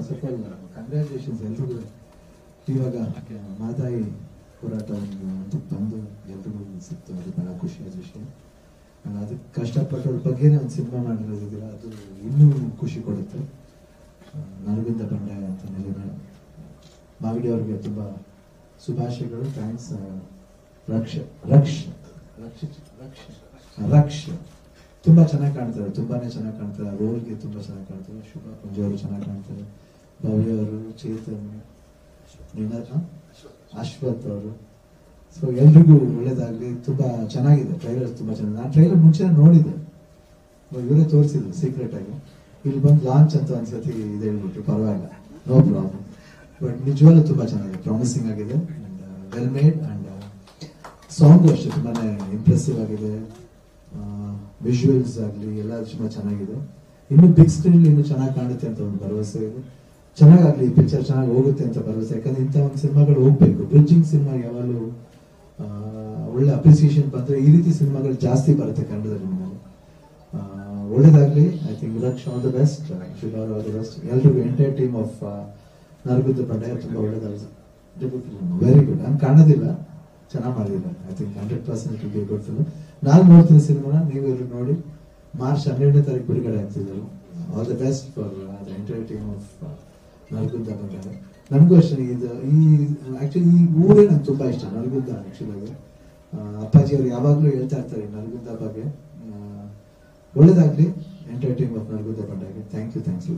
First of all congratulations ಎಲ್ರಿಗೂ ಇವಾಗ ಮಾತಾಯಿ ಹೋರಾಟ ಒಂದು ಹಂತಕ್ಕೆ ಬಂದು ಎಲ್ರಿಗೂ ಸಿಕ್ತು ಅದು ಬಹಳ ಖುಷಿಯಾದ ವಿಷಯ And ಅದಕ್ಕೆ ಕಷ್ಟಪಟ್ಟವ್ರ ಬಗ್ಗೆನೇ ಒಂದು ಸಿನಿಮಾ ಮಾಡಿರೋದಿಲ್ಲ ಅದು ಇನ್ನೂ ಖುಷಿ ಕೊಡುತ್ತೆ ಆ, ನರಗುಂದ ಬಂಡಾಯ ಅಂತ ನೆಲೆನ ಮಾಗಡಿ ಅವ್ರಿಗೆ ತುಂಬ ಶುಭಾಶಯಗಳು ಥ್ಯಾಂಕ್ಸ್ ರಕ್ಷ ರಕ್ಷ ರಕ್ಷ ರಕ್ಷ ರಕ್ಷ ತುಂಬಾ ಚೆನ್ನಾಗಿ ಕಾಣ್ತಾರೆ ತುಂಬಾನೇ ಚೆನ್ನಾಗಿ ಕಾಣ್ತಾರೆ ರೋಲ್ಗೆ ತುಂಬಾ ಚೆನ್ನಾಗಿ ಕಾಣ್ತಾರೆ ಶುಭ ಪಂಜು ಅವರು ಚೆನ್ನಾಗಿ ಕಾಣ್ತಾರೆ ಭವ್ಯ ಅವರು ಚೇತನ್ ನಿನ್ನ ಅಶ್ವಥ್ ಅವರು ಸೊ ಎಲ್ರಿಗೂ ಒಳ್ಳೇದಾಗ್ಲಿ ತುಂಬಾ ಚೆನ್ನಾಗಿದೆ ಟ್ರೈಲರ್ ತುಂಬಾ ಚೆನ್ನಾಗಿದೆ ನಾನು ಟ್ರೈಲರ್ ಮುಂಚೆ ನೋಡಿದ್ದೆ ಇವರೇ ತೋರಿಸಿದ್ರು ಸೀಕ್ರೆಟ್ ಆಗಿ ಇಲ್ಲಿ ಬಂದು ಲಾಂಚ್ ಅಂತ ಒಂದ್ಸತಿ ಇದು ಹೇಳ್ಬಿಟ್ರು ಪರವಾಗಿಲ್ಲ ನೋ ಪ್ರಾಬ್ಲಮ್ ಬಟ್ ನಿಜವಾಗ್ಲೂ ತುಂಬಾ ಚೆನ್ನಾಗಿದೆ ಪ್ರಾಮಿಸಿಂಗ್ ಆಗಿದೆ ವೆಲ್ ಮೇಡ್ ಅಂಡ್ ಸಾಂಗು ಅಷ್ಟೇ ತುಂಬಾನೇ ಇಂಪ್ರೆಸಿವ್ ಆಗಿದೆ ವಿಜುವಲ್ಸ್ ಆಗಲಿ ಎಲ್ಲ ತುಂಬಾ ಚೆನ್ನಾಗಿದೆ ಇನ್ನು ಬಿಗ್ ಸ್ಕ್ರೀನ್ ಇನ್ನು ಚೆನ್ನಾಗಿ ಕಾಣುತ್ತೆ ಅಂತ ಒಂದು ಭರವಸೆ ಇದೆ ಚೆನ್ನಾಗಾಗ್ಲಿ ಈ ಪಿಕ್ಚರ್ ಚೆನ್ನಾಗಿ ಹೋಗುತ್ತೆ ಅಂತ ಭರವಸೆ ಯಾಕಂದ್ರೆ ಇಂಥ ಒಂದು ಸಿನಿಮಾಗಳು ಹೋಗ್ಬೇಕು ಬ್ರಿಡ್ಜಿಂಗ್ ಸಿನಿಮಾ ಯಾವಾಗಲೂ ಆ, ಒಳ್ಳೆ ಅಪ್ರಿಸಿಯೇಷನ್ ಬಂದ್ರೆ ಈ ರೀತಿ ಸಿನಿಮಾಗಳು ಜಾಸ್ತಿ ಬರುತ್ತೆ ಕನ್ನಡದಲ್ಲಿ ನಮಗೆ ಆ, ಒಳ್ಳೇದಾಗ್ಲಿ I think Raksh all the best ಶಿವಾರ್ ಆಲ್ ದ ಬೆಸ್ಟ್ ಎಲ್ರಿಗೂ entire team of Naragunda Bandaya ತುಂಬಾ ಒಳ್ಳೇದಾಗಿದೆ ವೆರಿ ಗುಡ್ ನಾನು ಕಾಣೋದಿಲ್ಲ ಚೆನ್ನಾಗಿ ಮಾಡಿದಿಲ್ಲ I think hundred percent be good film ನಾನು ನೋಡ್ತೀನಿ ಸಿನಿಮಾನ ನೀವು ಎಲ್ಲರೂ ನೋಡಿ ಮಾರ್ಚ್ ಹನ್ನೆರಡನೇ ತಾರೀಕು ಬಿಡುಗಡೆ ಆಗ್ತಿದ್ದಾರೆ all the best for the entire team of Naragunda Bandaya ನನಗೂ ಅಷ್ಟೇ ಇದು ಈ ಆಕ್ಚುಲಿ ಈ ಊರೇ ನಂಗೆ ತುಂಬಾ ಇಷ್ಟ ನರಗುದ್ದ ಆಕ್ಚುಲಿ ಅಪ್ಪಾಜಿ ಅವರು ಯಾವಾಗಲೂ ಹೇಳ್ತಾ ಇರ್ತಾರೆ ಈ ನರಗುದ್ದ ಬಗ್ಗೆ ಆ, ಒಳ್ಳೇದಾಗ್ಲಿ ಎಂಟೈರ್ ಟೀಮ್ ಆಫ್ ನರಗುದ್ದ ಬಂಡಾಯ ಥ್ಯಾಂಕ್ ಯು ಥ್ಯಾಂಕ್ಸ್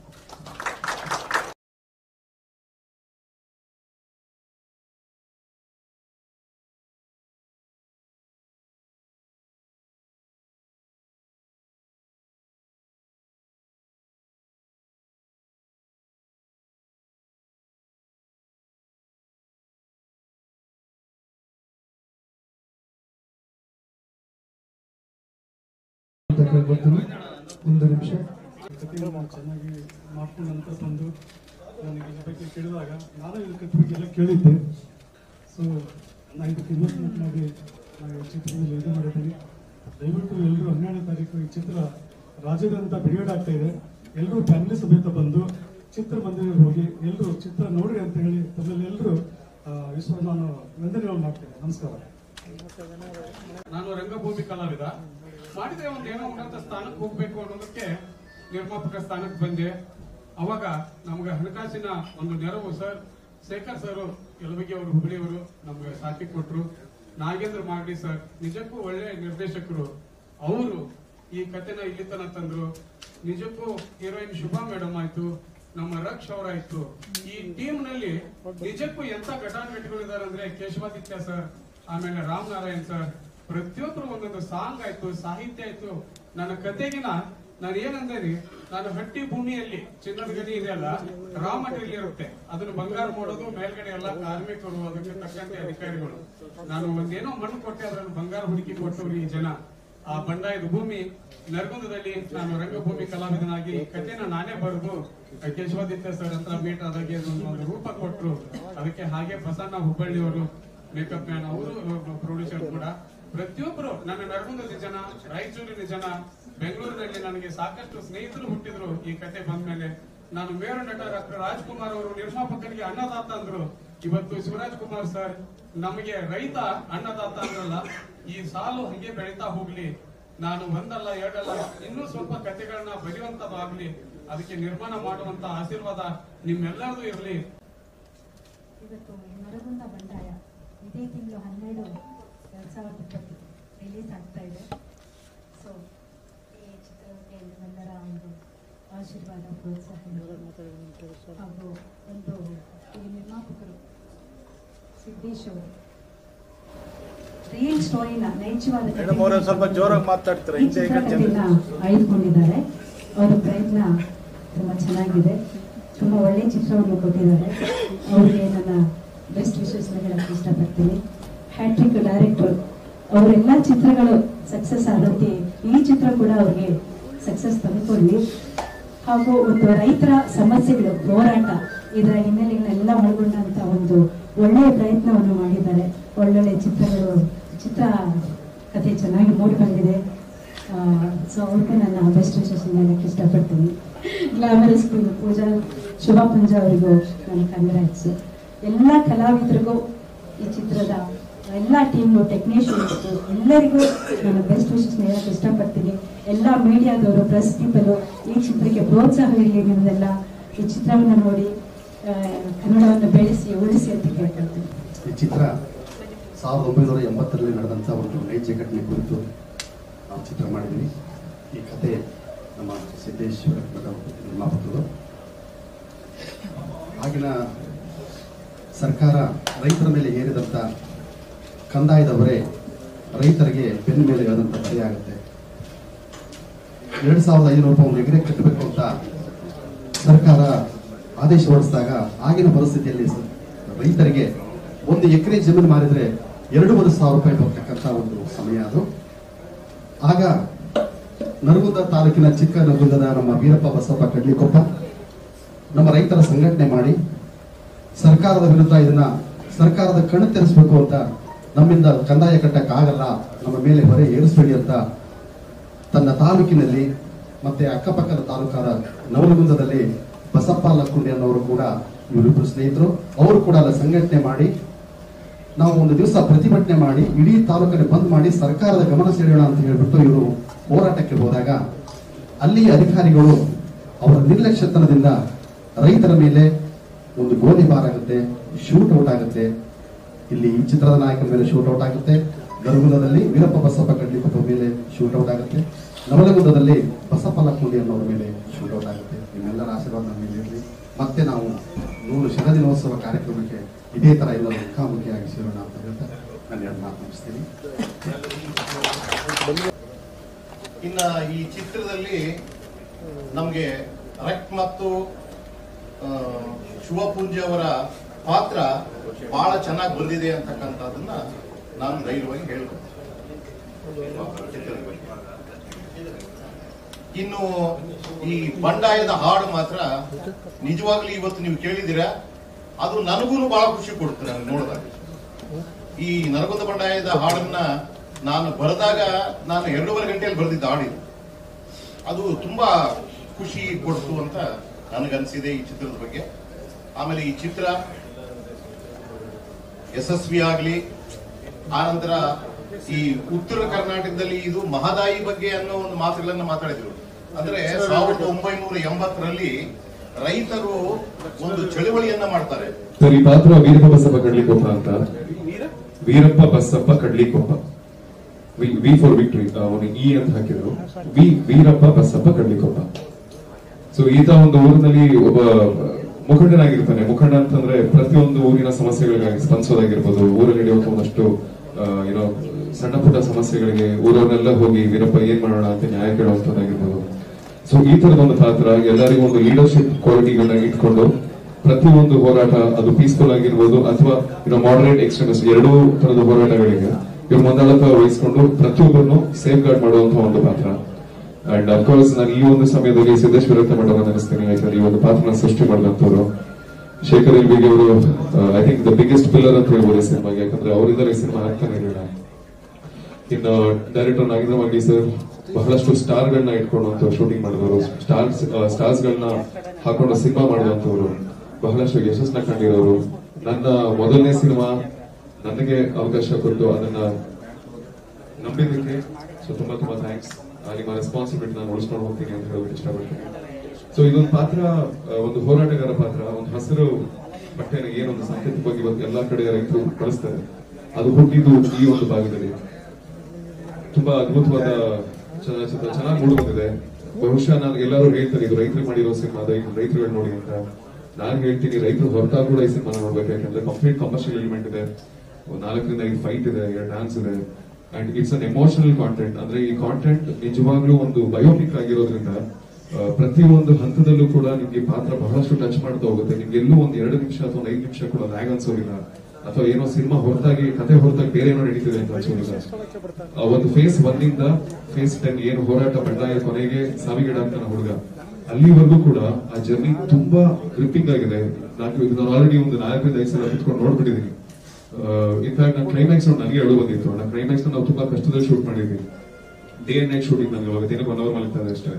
ಅಂತ ಕೇಳ್ಕೊಳ್ತೀನಿ ಒಂದು ನಿಮಿಷ ಕಥೆಗಳನ್ನ ಚೆನ್ನಾಗಿ ಮಾಡ್ಕೊಂಡು ನಂತರ ಬಂದು ನನಗೆ ಇದ್ರ ಬಗ್ಗೆ ಕೇಳಿದಾಗ ನಾನು ಇದ್ರ ಕಥೆ ಬಗ್ಗೆ ಎಲ್ಲ ಕೇಳಿದ್ದೆ ಸೊ ನಾನು ಇದಕ್ಕೆ ಇನ್ವೆಸ್ಟ್ಮೆಂಟ್ ಮಾಡಿ ನಾನು ಈ ಚಿತ್ರದಲ್ಲಿ ಇದು ಮಾಡಿದ್ದೀನಿ ದಯವಿಟ್ಟು ಎಲ್ಲರೂ ಹನ್ನೆರಡನೇ ತಾರೀಕು ಈ ಚಿತ್ರ ರಾಜ್ಯದಂತ ಬಿಡುಗಡೆ ಆಗ್ತಾ ಇದೆ ಎಲ್ಲರೂ ಫ್ಯಾಮಿಲಿ ಸಮೇತ ಬಂದು ಚಿತ್ರ ಮಂದಿರ ಹೋಗಿ ಎಲ್ಲರೂ ಚಿತ್ರ ನೋಡ್ರಿ ಅಂತ ಹೇಳಿ ತಮ್ಮಲ್ಲಿ ಎಲ್ಲರೂ ವಿಶ್ವ ನಾನು ವಂದನೆಗಳು ಮಾಡ್ತೇನೆ ನಮಸ್ಕಾರ ನಾನು ರಂಗಭೂಮಿ ಕಲಾವಿದ ಮಾಡಿದ್ರೆ ಒಂದು ಏನೋ ಉನ್ನತ ಸ್ಥಾನಕ್ಕೆ ಹೋಗ್ಬೇಕು ಅನ್ನೋದಕ್ಕೆ ನಿರ್ಮಾಪಕ ಸ್ಥಾನಕ್ಕೆ ಬಂದೆ ಅವಾಗ ನಮ್ಗೆ ಹಣಕಾಸಿನ ಒಂದು ನೆರವು ಸರ್ ಶೇಖರ್ ಸರ್ ಯಲಬಗಿ ಅವರು ಹುಬ್ಬಳ್ಳಿಯವರು ನಮ್ಗೆ ಸಾಥಿ ಕೊಟ್ರು ನಾಗೇಂದ್ರ ಮಾಗಡಿ ಸರ್ ನಿಜಕ್ಕೂ ಒಳ್ಳೆ ನಿರ್ದೇಶಕರು ಅವರು ಈ ಕಥೆನ ಇಲ್ಲಿ ತನ ತಂದ್ರು ನಿಜಕ್ಕೂ ಹೀರೋಯಿನ್ ಶುಭಾ ಮೇಡಮ್ ಆಯ್ತು ನಮ್ಮ ರಕ್ಷ್ ಅವರಾಯ್ತು ಈ ಟೀಮ್ ನಲ್ಲಿ ನಿಜಕ್ಕೂ ಎಂತ ಘಟಾನುಘಟಿಗಳು ಇದಾರೆ ಅಂದ್ರೆ ಕೇಶವಾದಿತ್ಯ ಸರ್ ಆಮೇಲೆ ರಾಮ್ ನಾರಾಯಣ್ ಸರ್ ಪ್ರತಿಯೊಬ್ಬರು ಒಂದೊಂದು ಸಾಂಗ್ ಆಯ್ತು ಸಾಹಿತ್ಯ ಆಯ್ತು ನನ್ನ ಕತೆಗಿನ ನಾನು ಏನಂದ್ರೆ ರೀ ನಾನು ಹಟ್ಟಿ ಭೂಮಿಯಲ್ಲಿ ಚಿನ್ನದ ಗಣಿ ಇದೆಯಲ್ಲ ರಾ ಮಟೀರಿಯಲ್ ಇರುತ್ತೆ ಅದನ್ನು ಬಂಗಾರ ಮಾಡೋದು ಮೇಲ್ಗಡೆ ಎಲ್ಲ ಕಾರ್ಮಿಕರು ಅದಕ್ಕೆ ತಕ್ಕಂತೆ ಅಧಿಕಾರಿಗಳು ನಾನು ಒಂದೇನೋ ಮಣ್ಣು ಕೊಟ್ಟೆ ಅದನ್ನು ಬಂಗಾರ ಹುಡುಕಿ ಕೊಟ್ಟವ್ರು ಈ ಜನ ಆ ಬಂಡಾಯದ ಭೂಮಿ ನರಗುಂದದಲ್ಲಿ ನಾನು ರಂಗಭೂಮಿ ಕಲಾವಿದನಾಗಿ ಈ ಕಥೆನ ನಾನೇ ಬರೆದು ಕೇಶವಾದಿತ್ಯ ಸರ್ ಹತ್ರ ಮೀಟ್ ಆದಾಗೆ ಅದೊಂದು ಒಂದು ರೂಪ ಕೊಟ್ರು ಅದಕ್ಕೆ ಹಾಗೆ ಬಸಣ್ಣ ಹುಬ್ಬಳ್ಳಿಯವರು ಮೇಕಪ್ ಮ್ಯಾನ್ ಅವರು ಪ್ರೊಡ್ಯೂಸರ್ ಕೂಡ ಪ್ರತಿಯೊಬ್ಬರು ನನ್ನ ನರಗುಂದದ ಜನ ರಾಯಚೂರಿನ ಜನ ಬೆಂಗಳೂರಿನಲ್ಲಿ ನನಗೆ ಸಾಕಷ್ಟು ಸ್ನೇಹಿತರು ಹುಟ್ಟಿದ್ರು ಈ ಕತೆ ಬಂದ್ಮೇಲೆ ನಾನು ಮೇರು ನಟ ಡಾಕ್ಟರ್ ರಾಜ್ಕುಮಾರ್ ಅವರು ನಿರ್ಮಾಪಕರಿಗೆ ಅನ್ನದಾತ ಅಂದ್ರು ಇವತ್ತು ಶಿವರಾಜ್ ಕುಮಾರ್ ಸರ್ ನಮಗೆ ರೈತ ಅನ್ನದಾತ ಅಂದ್ರಲ್ಲ ಈ ಸಾಲು ಹಂಗೆ ಬೆಳೀತಾ ಹೋಗ್ಲಿ ನಾನು ಒಂದಲ್ಲ ಎರಡಲ್ಲ ಇನ್ನೂ ಸ್ವಲ್ಪ ಕಥೆಗಳನ್ನ ಬರೆಯುವಂತದಾಗ್ಲಿ ಅದಕ್ಕೆ ನಿರ್ಮಾಣ ಮಾಡುವಂತ ಆಶೀರ್ವಾದ ನಿಮ್ಮೆಲ್ಲರದು ಇರಲಿ ಇವತ್ತು ನರಗುಂದ ಬಂಡಾಯ ಇದೇ ತಿಂಗಳು ಹನ್ನೆರಡು ಎರಡು ಸಾವಿರದ ಇಪ್ಪತ್ತು ರಿಲೀಸ್ ಆಗ್ತಾ ಇದೆ ಸೊ ಈ ಚಿತ್ರಕ್ಕೆ ನಿಮ್ಮೆಲ್ಲರ ಒಂದು ಆಶೀರ್ವಾದ ಪ್ರೋತ್ಸಾಹ ಹಾಗೂ ಒಂದು ಈ ನಿರ್ಮಾಪಕರು ಸಿದ್ದೇಶ್ ಅವರು ರಿಯಲ್ ಸ್ಟೋರಿನ ನೈಜವಾದ ಮೇಡಮ್ ಅವರೇ ಸ್ವಲ್ಪ ಜೋರಾಗಿ ಮಾತಾಡ್ತಾರೆ ಈ ಹಿಂದೆ ಈ ಕಡೆ ಜನ ಚಿತ್ರಕಥೆನ ಆಯ್ದುಕೊಂಡಿದ್ದಾರೆ ಅವರ ಪ್ರಯತ್ನ ತುಂಬಾ ಚೆನ್ನಾಗಿದೆ ತುಂಬಾ ಒಳ್ಳೆ ಚಿತ್ರವನ್ನು ಕೊಟ್ಟಿದ್ದಾರೆ ಅವರಿಗೆ ನನ್ನ ಬೆಸ್ಟ್ ವಿಶಸ್ ಹೇಳಕ್ಕೆ ಇಷ್ಟಪಡ್ತೀನಿ ಹ್ಯಾಟ್ರಿಕ್ ಡೈರೆಕ್ಟರ್ ಅವರೆಲ್ಲ ಚಿತ್ರಗಳು ಸಕ್ಸಸ್ ಆದಂತೆ ಈ ಚಿತ್ರ ಕೂಡ ಅವ್ರಿಗೆ ಸಕ್ಸಸ್ ತಂದುಕೊಡ್ಲಿ ಹಾಗೂ ಒಂದು ರೈತರ ಸಮಸ್ಯೆಗಳು ಹೋರಾಟ ಇದರ ಹಿನ್ನೆಲೆಗಳನ್ನೆಲ್ಲ ಒಳಗೊಂಡಂತ ಒಂದು ಒಳ್ಳೆಯ ಪ್ರಯತ್ನವನ್ನು ಮಾಡಿದ್ದಾರೆ ಒಳ್ಳೊಳ್ಳೆ ಚಿತ್ರಗಳು ಚಿತ್ರ ಕಥೆ ಚೆನ್ನಾಗಿ ಮೂಡಿ ಬಂದಿದೆ ಸೊ ಅವ್ರಿಗೆ ನನ್ನ ಬೆಸ್ಟ್ ವಿಶೇಷ ಹೇಳಕ್ಕೆ ಇಷ್ಟಪಡ್ತೀನಿ ಗ್ಲಾಮರಸ್ ಪೂಜಾ ಶುಭಾ ಪುಂಜ ಅವರಿಗೂ ನನ್ನ ಕಂಗ್ರಾಟ್ಸ್ ಎಲ್ಲ ಕಲಾವಿದರಿಗೂ ಈ ಚಿತ್ರದ ಎಲ್ಲ ಟೀಮ್ನು ಟೆಕ್ನಿಷಿಯನ್ಸ್ ಎಲ್ಲರಿಗೂ ನಾನು ಬೆಸ್ಟ್ ವಿಶಸ್ ಹೇಳಕ್ಕೆ ಇಷ್ಟಪಡ್ತೀನಿ ಎಲ್ಲ ಮೀಡಿಯಾದವರು ಪ್ರೆಸ್ ಪೀಪಲು ಈ ಚಿತ್ರಕ್ಕೆ ಪ್ರೋತ್ಸಾಹ ಇರಲಿ ನಿಮ್ದೆಲ್ಲ ಈ ಚಿತ್ರವನ್ನು ನೋಡಿ ಆ, ಕನ್ನಡವನ್ನು ಬೆಳೆಸಿ ಉಳಿಸಿ ಅಂತ ಕೇಳ್ಕೊಳ್ತೀನಿ ಈ ಚಿತ್ರ ಸಾವಿರದ ಒಂಬೈನೂರ ಎಂಬತ್ತರಲ್ಲಿ ನಡೆದಂಥ ಒಂದು ನೈಜ ಘಟನೆ ಕುರಿತು ನಾವು ಚಿತ್ರ ಮಾಡಿದ್ವಿ ಈ ಕತೆ ನಮ್ಮ ಸಿದ್ದೇಶ್ವರ ಮಠ ನಿರ್ಮಾಪಕರು ಆಗಿನ ಸರ್ಕಾರ ರೈತರ ಮೇಲೆ ಹೇರಿದಂಥ ಕಂದಾಯದ ಹೊರೆ ರೈತರಿಗೆ ಬೆನ್ನ ಮೇಲೆ ಇಳಿದಂಥ ಹೊರೆ ಆಗುತ್ತೆ ಎರಡು ಸಾವಿರದ ಐನೂರು ರೂಪಾಯಿ ಒಂದು ಎಕರೆ ಕಟ್ಟಬೇಕು ಅಂತ ಸರ್ಕಾರ ಆದೇಶ ಹೊರಡಿಸಿದಾಗ ಆಗಿನ ಪರಿಸ್ಥಿತಿಯಲ್ಲಿ ಸ- ರೈತರಿಗೆ ಒಂದು ಎಕರೆ ಜಮೀನು ಮಾರಿದ್ರೆ ಎರಡೂವರೆ ಸಾವಿರ ರೂಪಾಯಿ ಬರ್ತಕ್ಕಂಥ ಒಂದು ಸಮಯ ಅದು ಆಗ ನರಗುಂದ ತಾಲೂಕಿನ ಚಿಕ್ಕ ನರಗುಂದದ ನಮ್ಮ ವೀರಪ್ಪ ಬಸಪ್ಪ ಕಡ್ಲಿಕೊಪ್ಪ ನಮ್ಮ ರೈತರ ಸಂಘಟನೆ ಮಾಡಿ ಸರ್ಕಾರದ ವಿರುದ್ಧ ಇದನ್ನ ಸರ್ಕಾರದ ಕಣ್ಣು ತೆರೆಸಬೇಕು ಅಂತ ನಮ್ಮಿಂದ ಕಂದಾಯ ಕಟ್ಟಕ್ ಆಗಲ್ಲ ನಮ್ಮ ಮೇಲೆ ಹೊರೆ ಏರಿಸಬೇಡಿ ಅಂತ ತನ್ನ ತಾಲೂಕಿನಲ್ಲಿ ಮತ್ತೆ ಅಕ್ಕಪಕ್ಕದ ತಾಲೂಕಾದ ನವಲಗುಂದದಲ್ಲಿ ಬಸಪ್ಪ ಲಕ್ಕುಂಡಿ ಅನ್ನೋರು ಕೂಡ ಇವರಿಬ್ಬರು ಸ್ನೇಹಿತರು ಅವರು ಕೂಡ ಅಲ್ಲಿ ಸಂಘಟನೆ ಮಾಡಿ ನಾವು ಒಂದು ದಿವಸ ಪ್ರತಿಭಟನೆ ಮಾಡಿ ಇಡೀ ತಾಲೂಕನ್ನು ಬಂದ್ ಮಾಡಿ ಸರ್ಕಾರದ ಗಮನ ಸೆಳೆಯೋಣ ಅಂತ ಹೇಳ್ಬಿಟ್ಟು ಇವರು ಹೋರಾಟಕ್ಕೆ ಹೋದಾಗ ಅಲ್ಲಿ ಅಧಿಕಾರಿಗಳು ಅವರ ನಿರ್ಲಕ್ಷ್ಯತನದಿಂದ ರೈತರ ಮೇಲೆ ಒಂದು ಗೋಲಿಬಾರ್ ಆಗುತ್ತೆ ಶೂಟ್ ಔಟ್ ಆಗುತ್ತೆ ಇಲ್ಲಿ ಈ ಚಿತ್ರದ ನಾಯಕನ ಮೇಲೆ ಶೂಟ್ ಔಟ್ ಆಗುತ್ತೆ ಗರುಗುಲದಲ್ಲಿ ವೀರಪ್ಪ ಬಸಪ್ಪ ಕಡ್ಲಿಕೊಪ್ಪ ಮೇಲೆ ಶೂಟ್ ಔಟ್ ಆಗುತ್ತೆ ನವಲಗುಂದದಲ್ಲಿ ಬಸಪ್ಪ ಲಕ್ಕುಂಡಿ ಅನ್ನೋರ ಮೇಲೆ ಶೂಟ್ ಔಟ್ ಆಗುತ್ತೆ ನಿಮ್ಮೆಲ್ಲರ ಆಶೀರ್ವಾದ ನಮ್ಮ ಮೇಲೆ ಇರಲಿ ಮತ್ತೆ ನಾವು ನೂರು ಶರದಿನೋತ್ಸವ ಕಾರ್ಯಕ್ರಮಕ್ಕೆ ಇದೇ ತರ ಎಲ್ಲರೂ ಮುಖಾಮುಖಿಯಾಗಿ ಸೇರೋಣ ಅಂತ ಹೇಳ್ತಾ ನಾನು ಎರಡು ಮಾತು ಮುಗಿಸ್ತೀನಿ ಇನ್ನ ಈ ಚಿತ್ರದಲ್ಲಿ ನಮ್ಗೆ ರಕ್ ಮತ್ತು ಆ, ಶಿವಪುಂಜ ಅವರ ಪಾತ್ರ ಬಹಳ ಚೆನ್ನಾಗಿ ಬಂದಿದೆ ಅಂತಕ್ಕಂಥದ್ದನ್ನ ನಾನು ಧೈರ್ಯವಾಗಿ ಹೇಳ್ಬೋದು ಚಿತ್ರದ ಬಗ್ಗೆ. ಇನ್ನು ಈ ಬಂಡಾಯದ ಹಾಡು ಮಾತ್ರ ನಿಜವಾಗ್ಲೂ ಇವತ್ತು ನೀವು ಕೇಳಿದಿರ ಅದು ನನಗೂ ಬಹಳ ಖುಷಿ ಕೊಡ್ತು ನನಗೆ ನೋಡಿದಾಗ ಈ ನರಗುಂದ ಬಂಡಾಯದ ಹಾಡನ್ನ ನಾನು ಬರೆದಾಗ ನಾನು ಎರಡೂವರೆ ಗಂಟೆಯಲ್ಲಿ ಬರೆದಿದ್ದ ಹಾಡಿದು ಅದು ತುಂಬಾ ಖುಷಿ ಕೊಡ್ತು ಅಂತ ನನಗನ್ಸಿದೆ ಈ ಚಿತ್ರದ ಬಗ್ಗೆ ಆಮೇಲೆ ಈ ಚಿತ್ರ ಯಶಸ್ವಿ ಆಗ್ಲಿ ಆನಂತರ ಈ ಉತ್ತರ ಕರ್ನಾಟಕದಲ್ಲಿ ಇದು ಮಹದಾಯಿ ಬಗ್ಗೆ ಅನ್ನೋ ಒಂದು ಮಾತುಗಳನ್ನ ಮಾತಾಡಿದ್ರು ಅಂದ್ರೆ ಸಾವಿರದ ಒಂಬೈನೂರ ಎಂಬತ್ತರಲ್ಲಿ ರೈತರು ಒಂದು ಚಳುವಳಿಯನ್ನ ಮಾಡ್ತಾರೆ ಸರ್ ಈ ಪಾತ್ರ ವೀರಪ್ಪ ಬಸಪ್ಪ ಕಡ್ಲಿಕೊಪ್ಪ ಅಂತ Veerappa Basappa Kadlikoppa V for victory ಅವನು ಇ ಅಂತ ಹಾಕಿದ್ರು ವಿ ವೀರಪ್ಪ ಬಸಪ್ಪ ಕಡ್ಲಿಕೊಪ್ಪ ಸೊ ಈತ ಒಂದು ಊರಿನಲ್ಲಿ ಒಬ್ಬ ಮುಖಂಡನಾಗಿರ್ತಾನೆ ಮುಖಂಡ ಅಂತಂದ್ರೆ ಪ್ರತಿಯೊಂದು ಊರಿನ ಸಮಸ್ಯೆಗಳಿಗಾಗಿ ಸ್ಪಂದಿಸೋದಾಗಿರ್ಬೋದು ಊರಲ್ಲಿ ನಡೆಯುವಂತ ಒಂದಷ್ಟು ಏನೋ ಸಣ್ಣ ಪುಟ್ಟ ಸಮಸ್ಯೆಗಳಿಗೆ ಊರವರೆಲ್ಲ ಹೋಗಿ ವೀರಪ್ಪ ಏನ್ ಮಾಡೋಣ ಅಂತ ನ್ಯಾಯ ಕೇಳುವಂತದ್ದಾಗಿರ್ಬೋದು ಸೊ ಈ ತರದ ಒಂದು ಪಾತ್ರ ಎಲ್ಲರಿಗೂ ಒಂದು ಲೀಡರ್ಶಿಪ್ ಕ್ವಾಲಿಟಿಗಳನ್ನ ಇಟ್ಕೊಂಡು ಪ್ರತಿಯೊಂದು ಹೋರಾಟ ಅದು ಪೀಸ್ಫುಲ್ ಆಗಿರ್ಬೋದು ಅಥವಾ ಏನೋ ಮಾಡರೇಟ್ ಎಕ್ಸ್ಟ್ರೀಮಿಸ್ಟ್ ಎರಡೂ ತರದ ಹೋರಾಟಗಳಿಗೆ ಇವ್ರು ಮುಂದಾಳತ್ವ ವಹಿಸ್ಕೊಂಡು ಪ್ರತಿಯೊಬ್ಬರನ್ನು ಸೇಫ್ ಗಾರ್ಡ್ ಮಾಡುವಂತ ಒಂದು ಪಾತ್ರ ಅಂಡ್ ಅಫ್ಕೋರ್ಸ್ ನಾನು ಈ ಒಂದು ಸಮಯದಲ್ಲಿ ಸಿದ್ದೇಶ್ವರ ಮಠವನ್ನು ನೆನೆಸ್ತೀನಿ ಯಾಕಂದ್ರೆ ಈ ಒಂದು ಪಾತ್ರನ ಸೃಷ್ಟಿ ಮಾಡಿದಂತವ್ರು ಶೇಖರ್ ಎಲ್ಬಿಗೆ ಅವರು I think the biggest pillar ಅಂತ ಹೇಳ್ಬೋದು ಈ ಸಿನಿಮಾಗೆ ಯಾಕಂದ್ರೆ ಅವರಿಂದಲೇ ಈ ಸಿನಿಮಾ ಆಗ್ತಾನೆ ಇರಲಿಲ್ಲ ಇನ್ನು ಡೈರೆಕ್ಟರ್ ನಾಗೇಂದ್ರ ಮಂಡಿ ಸರ್ ಬಹಳಷ್ಟು ಸ್ಟಾರ್ ಗಳನ್ನ ಇಟ್ಕೊಂಡು ಶೂಟಿಂಗ್ ಮಾಡಿದವರು ಸ್ಟಾರ್ಸ್ ಸ್ಟಾರ್ಸ್ ಗಳನ್ನ ಹಾಕೊಂಡು ಸಿನಿಮಾ ಮಾಡುವಂತವ್ರು ಬಹಳಷ್ಟು ಯಶಸ್ಸನ್ನ ಕಂಡಿರೋರು ನನ್ನ ಮೊದಲನೇ ಸಿನಿಮಾ ನನಗೆ ಅವಕಾಶ ಕೊಟ್ಟು ಅದನ್ನ ನಂಬಿದ್ದಕ್ಕೆ ಸೊ ತುಂಬಾ ತುಂಬಾ ಥ್ಯಾಂಕ್ಸ್ ನಿಮ್ಮ ರೆಸ್ಪಾನ್ಸಿಬಿಲಿಟಿ ನಾನು ಉಳಿಸ್ಕೊಂಡು ಹೋಗ್ತೀನಿ ಅಂತ ಹೇಳೋಕೆ ಇಷ್ಟಪಡ್ತೀನಿ ಸೊ ಇದೊಂದು ಪಾತ್ರ ಆ, ಒಂದು ಹೋರಾಟಗಾರ ಪಾತ್ರ ಒಂದು ಹಸಿರು ಬಟ್ಟೆನ ಏನೊಂದು ಸಾಂಕೇತಿಕವಾಗಿ ಇವತ್ತು ಎಲ್ಲಾ ಕಡೆ ರೈತರು ಬಳಸ್ತಾರೆ ಅದು ಹುಟ್ಟಿದ್ದು ಈ ಒಂದು ಭಾಗದಲ್ಲಿ ತುಂಬಾ ಅದ್ಭುತವಾದ ಚಲನಚಿತ್ರ ಚೆನ್ನಾಗಿ ಮೂಡಿ ಬಂದಿದೆ ಬಹುಶಃ ನಾನು ಎಲ್ಲರೂ ಹೇಳ್ತಾರೆ ಇದು ರೈತರು ಮಾಡಿರೋ ಸಿನಿಮಾ ರೈತರುಗಳು ನೋಡಿ ಅಂತ ನಾನು ಹೇಳ್ತೀನಿ ರೈತರು ಹೊರತಾಗ ಕೂಡ ಈ ಸಿನಿಮಾ ನೋಡ್ಬೇಕು ಯಾಕಂದ್ರೆ ಕಂಪ್ಲೀಟ್ ಕಮರ್ಷಿಯಲ್ ಎಲಿಮೆಂಟ್ ಇದೆ ಒಂದ್ ನಾಲ್ಕರಿಂದ ಐದು ಫೈಟ್ ಇದೆ ಎರಡು ಡ್ಯಾನ್ಸ್ ಇದೆ and it's an emotional content ಅಂದ್ರೆ ಈ ಕಾಂಟೆಂಟ್ ನಿಜವಾಗ್ಲೂ ಒಂದು ಬಯೋಪಿಕ್ ಆಗಿರೋದ್ರಿಂದ ಆ, ಪ್ರತಿಯೊಂದು ಹಂತದಲ್ಲೂ ಕೂಡ ನಿಮ್ಗೆ ಪಾತ್ರ ಬಹಳಷ್ಟು ಟಚ್ ಮಾಡ್ತಾ ಹೋಗುತ್ತೆ ನಿಮ್ಗೆ ಎಲ್ಲೂ ಒಂದ್ ಎರಡು ನಿಮಿಷ ಅಥವಾ ಒಂದ್ ಐದು ನಿಮಿಷ ಕೂಡ ಲ್ಯಾಗ್ ಅನ್ಸೋದಿಲ್ಲ ಅಥವಾ ಏನೋ ಸಿನಿಮಾ ಹೊರತಾಗಿ ಕತೆ ಹೊರತಾಗಿ ಬೇರೆ ಏನೋ ನಡೀತಿದೆ ಅಂತ ಅನ್ಸೋದಿಲ್ಲ ಆ ಒಂದು ಫೇಸ್ ಒಂದಿಂದ ಫೇಸ್ ಟೆನ್ ಏನು ಹೋರಾಟ ಬಂಡಾಯ ಕೊನೆಗೆ ಸಾವಿಗೀಡಾಗ್ತಾನ ಹುಡುಗ ಅಲ್ಲಿವರೆಗೂ ಕೂಡ ಆ ಜರ್ನಿ ತುಂಬಾ ಗ್ರಿಪ್ಪಿಂಗ್ ಆಗಿದೆ ನಾನು ಇದು ನಾನು ಆಲ್ರೆಡಿ ಒಂದು ನಾಲ್ಕರಿಂದ ಐದು ಸಲ ಕುತ್ಕೊಂಡು ನೋಡ್ಬಿಟ್ಟಿದ್ದೀನಿ ಇನ್ಫ್ಯಾಕ್ಟ್ ನಾನು ಕ್ಲೈಮ್ಯಾಕ್ಸ್ ನೋಡಿ ನನಗೆ ಅಳು ಬಂದಿತ್ತು ನಾನು ಕ್ಲೈಮ್ಯಾಕ್ಸ್ ನಾವು ತುಂಬಾ ಕಷ್ಟದಲ್ಲಿ ಶೂಟ್ ಮಾಡಿದ್ವಿ ಡೇ ಅಂಡ್ ನೈಟ್ ಶೂಟಿಂಗ್ ನನಗೆ ಅವಾಗ ದಿನಕ್ಕೆ ಒನ್ ಅವರ್ ಮಲಗ್ತಾ ಇದೆ ಅಷ್ಟೇ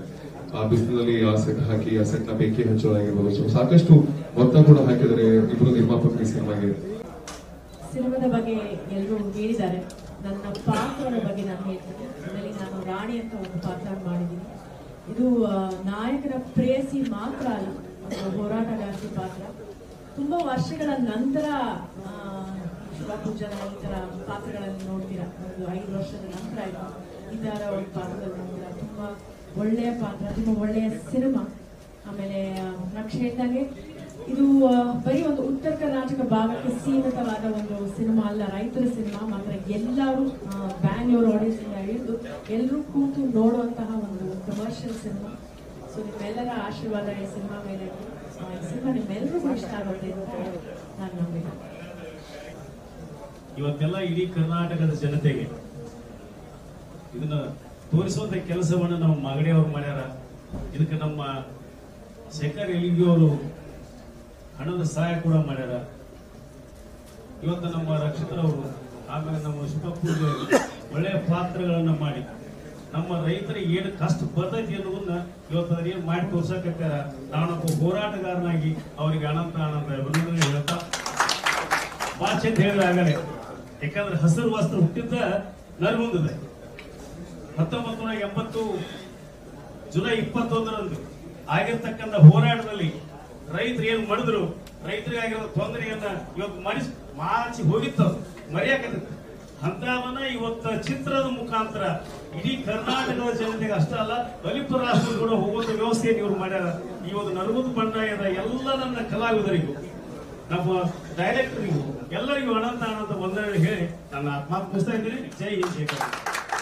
ಆ ಬಿಸಿಲಿನಲ್ಲಿ ಆ ಸೆಟ್ ಹಾಕಿ ಆ ಸೆಟ್ ನ ಬೆಂಕಿ ಹಚ್ಚೋದಾಗಿರ್ಬೋದು ಸೊ ಸಾಕಷ್ಟು ಮೊತ್ತ ಕೂಡ ಹಾಕಿದರೆ ಇಬ್ರು ನಿರ್ಮಾಪಕರು ಈ ಸಿನಿಮಾಗೆ ಸಿನಿಮಾದ ಬಗ್ಗೆ ಎಲ್ಲರೂ ಹೇಳಿದ್ದಾರೆ ನನ್ನ ಪಾತ್ರದ ಬಗ್ಗೆ ನಾನು ಹೇಳ್ತೀನಿ ಅದರಲ್ಲಿ ನಾನು ರಾಣಿ ಅಂತ ಒಂದು ಪಾತ್ರ ಮಾಡಿದ್ದೀನಿ ಇದು ಆ, ನಾಯಕನ ಪ್ರೇಯಸಿ ಮಾತ್ರ ಅಲ್ಲ ಒಂದು ಹೋರಾಟಗಾರ್ತಿ ಪಾತ್ರ ತುಂಬಾ ವರ್ಷಗಳ ನಂತರ ಆ, ಶಿವಪೂಜನ ಈ ತರ ಪಾತ್ರಗಳನ್ನು ನೋಡ್ತೀರಾ ಒಂದು ಐದು ವರ್ಷದ ನಂತರ ಆಯ್ತು ಈ ತರ ಒಂದು ಪಾತ್ರದಲ್ಲಿ ನೋಡ್ತೀರಾ ತುಂಬಾ ಒಳ್ಳೆಯ ಪಾತ್ರ ತುಂಬಾ ಒಳ್ಳೆಯ ಸಿನಿಮಾ ಆಮೇಲೆ ಆ, ನಕ್ಷೆ ಹೇಳ್ದಂಗೆ ಇದು ಆ, ಬರೀ ಒಂದು ಉತ್ತರ ಕರ್ನಾಟಕ ಭಾಗಕ್ಕೆ ಸೀಮಿತವಾದ ಒಂದು ಸಿನಿಮಾ ಅಲ್ಲ ರೈತರ ಸಿನಿಮಾ ಮಾತ್ರ ಎಲ್ಲರೂ ಆ, ಬ್ಯಾಂಗ್ಳೂರ್ ಆಡಿಯನ್ಸ್ ಇಂದ ಹಿಡಿದು ಎಲ್ಲರೂ ಕೂತು ನೋಡುವಂತಹ ಒಂದು ಕಮರ್ಷಿಯಲ್ ಸಿನಿಮಾ ಸೊ ನಿಮ್ಮೆಲ್ಲರ ಆಶೀರ್ವಾದ ಈ ಸಿನಿಮಾ ಮೇಲೆ ಇರ್ಲಿ. ಆ, ಈ ಸಿನಿಮಾ ನಿಮ್ಮೆಲ್ಲರಿಗೂ ಇಷ್ಟ ಆಗುತ್ತೆ ಅಂತ ನಾನು ನಂಬಿಕೆ ಇವತ್ತೆಲ್ಲ ಇಡೀ ಕರ್ನಾಟಕದ ಜನತೆಗೆ ಇದನ್ನ ತೋರಿಸುವಂತ ಕೆಲಸವನ್ನು ನಮ್ಮ ಮಾಗಡಿಯವರು ಮಾಡ್ಯಾರ ಇದಕ್ಕೆ ನಮ್ಮ ಶೇಖರ್ ಎಲಿಗಿ ಅವರು ಹಣದ ಸಹಾಯ ಕೂಡ ಮಾಡ್ಯಾರ ಇವತ್ತು ನಮ್ಮ ರಕ್ಷಿತರವರು ಆಮೇಲೆ ನಮ್ಮ ಶಿವಪೂಜೆ ಒಳ್ಳೆಯ ಪಾತ್ರಗಳನ್ನ ಮಾಡಿ ನಮ್ಮ ರೈತರಿಗೆ ಏನು ಕಷ್ಟ ಬರ್ತೈತಿ ಅನ್ನೋದನ್ನ ಇವತ್ತು ಅದನ್ನ ಏನ್ ಮಾಡಿ ತೋರ್ಸಕತ್ತಾರ ನಾನೊಬ್ಬ ಹೋರಾಟಗಾರನಾಗಿ ಅವರಿಗೆ ಅನಂತ ಅನಂತ ಅಭಿನಂದನೆ ಹೇಳ್ತಾ ವಾಚ್ ಅಂತ ಹೇಳಿದ್ರೆ ಆಗಲೇ ಯಾಕಂದ್ರೆ ಹಸಿರು ವಸ್ತ್ರ ಹುಟ್ಟಿದ್ದ ನರಗುಂದದೆ ಹತ್ತೊಂಬತ್ತು ನೂರ ಎಂಬತ್ತು ಜುಲೈ ಇಪ್ಪತ್ತೊಂದರಂದು ಆಗಿರ್ತಕ್ಕಂಥ ಹೋರಾಟದಲ್ಲಿ ರೈತರು ಏನು ಮಾಡಿದ್ರು ರೈತರಿಗಾಗಿರೋ ತೊಂದರೆಯನ್ನ ಇವತ್ತು ಮರಿಸಿ ಮಾಚಿ ಹೋಗಿತ್ತು ಮರೆಯಾಕತ್ತಿತ್ತು ಅಂತವನ್ನ ಇವತ್ತ ಚಿತ್ರದ ಮುಖಾಂತರ ಇಡೀ ಕರ್ನಾಟಕದ ಜನತೆಗೆ ಅಷ್ಟೇ ಅಲ್ಲ ಬಲಿಪುರ ರಾಷ್ಟ್ರ ಕೂಡ ಹೋಗುವಂತ ವ್ಯವಸ್ಥೆಯನ್ನು ಇವರು ಮಾಡ್ಯಾರ ಈ ಒಂದು ನರಗುಂದ ಬಂಡಾಯದ ಎಲ್ಲ ನನ್ನ ಕಲಾವಿದರಿಗೂ ನಮ್ಮ ಡೈರೆಕ್ಟರಿಗೂ ಎಲ್ಲರಿಗೂ ಅನಂತ ಅನಂತ ವಂದನೆ ಹೇಳಿ ನನ್ನ ಆತ್ಮಾತ್ಮಿಸ್ತಾ ಇದ್ದೀನಿ ಜೈ ಹಿಂದ್ ಶೇಖರ್